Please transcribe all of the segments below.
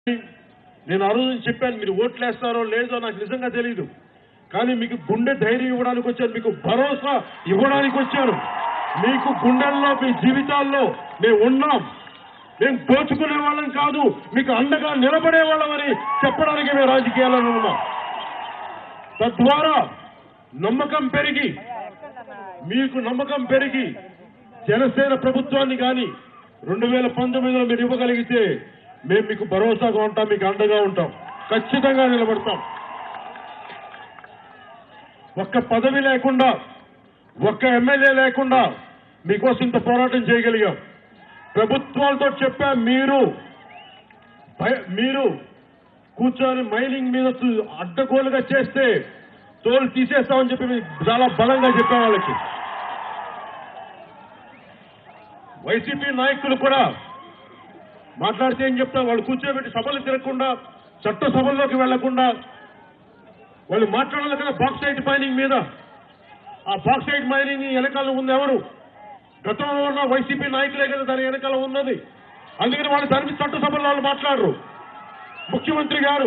నేను ఆ రోజు చెప్పాను మీరు ఓట్లేస్తారో లేదో నాకు నిజంగా తెలియదు కానీ మీకు గుండె ధైర్యం ఇవ్వడానికి వచ్చాను మీకు భరోసా ఇవ్వడానికి వచ్చాను మీకు గుండెల్లో మీ జీవితాల్లో మేము ఉన్నాం మేము దోచుకునే వాళ్ళం కాదు మీకు అండగా నిలబడే వాళ్ళమని చెప్పడానికి మేము రాజకీయాలలో ఉన్నాం తద్వారా నమ్మకం పెరిగి మీకు నమ్మకం పెరిగి జనసేన ప్రభుత్వాన్ని కానీ రెండు వేల పంతొమ్మిదిలో మీరు ఇవ్వగలిగితే మేము మీకు భరోసాగా ఉంటాం మీకు అండగా ఉంటాం ఖచ్చితంగా నిలబడతాం ఒక్క పదవి లేకుండా ఒక్క ఎమ్మెల్యే లేకుండా మీకోసం ఇంత పోరాటం చేయగలిగాం ప్రభుత్వాలతో చెప్పా మీరు భయ- మీరు కూర్చొని మైనింగ్ మీద తు- అడ్డగోలుగా చేస్తే తోలు తీసేస్తామని చెప్పి మేము చాలా బలంగా చెప్పే వాళ్ళకి వైసీపీ నాయకులు కూడా మాట్లాడితే ఏం చెప్తాం వాళ్ళు కూర్చోబెట్టి సభలు తిరగకుండా చట్ట సభల్లోకి వెళ్లకుండా వాళ్ళు మాట్లాడాలి కదా బాక్సైట్ మైనింగ్ మీద ఆ బాక్సైట్ మైనింగ్ వెనకాల ఉంది ఎవరు గతంలో ఉన్న వైసీపీ నాయకులే కదా దాని వెనకాల ఉన్నది అందుకని వాళ్ళు దాని మీద చట్టసభలో వాళ్ళు మాట్లాడరు ముఖ్యమంత్రి గారు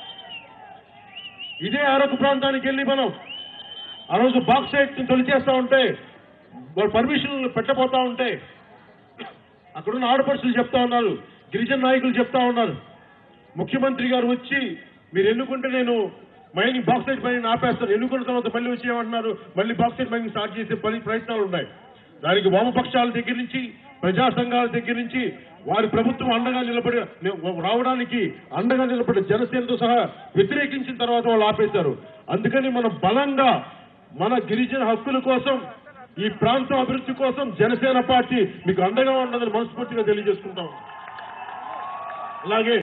ఇదే అరకు ప్రాంతానికి వెళ్ళి మనం ఆ రోజు బాక్సైట్ తొలిచేస్తా ఉంటే వాళ్ళు పర్మిషన్ పెట్టబోతా ఉంటే అక్కడున్న ఆడపడుచులు చెప్తా ఉన్నారు గిరిజన నాయకులు చెప్తా ఉన్నారు ముఖ్యమంత్రి గారు వచ్చి మీరు ఎన్నుకుంటే నేను మైనింగ్ బాక్సైట్ మైనింగ్ ఆపేస్తాను ఎన్నుకున్న తర్వాత మళ్ళీ వచ్చి ఏమంటున్నారు మళ్ళీ బాక్సైట్ మైనింగ్ స్టార్ట్ చేసే పని ప్రయత్నాలు ఉన్నాయి దానికి వామపక్షాల దగ్గర నుంచి ప్రజా సంఘాల దగ్గర నుంచి వారి ప్రభుత్వం అండగా నిలబడి రావడానికి అండగా నిలబడి జనసేనతో సహా వ్యతిరేకించిన తర్వాత వాళ్ళు ఆపేశారు అందుకని మనం బలంగా మన గిరిజన హక్కుల కోసం ఈ ప్రాంతం అభివృద్ధి కోసం జనసేన పార్టీ మీకు అండగా ఉండదని మనస్ఫూర్తిగా తెలియజేసుకుంటాం అలాగే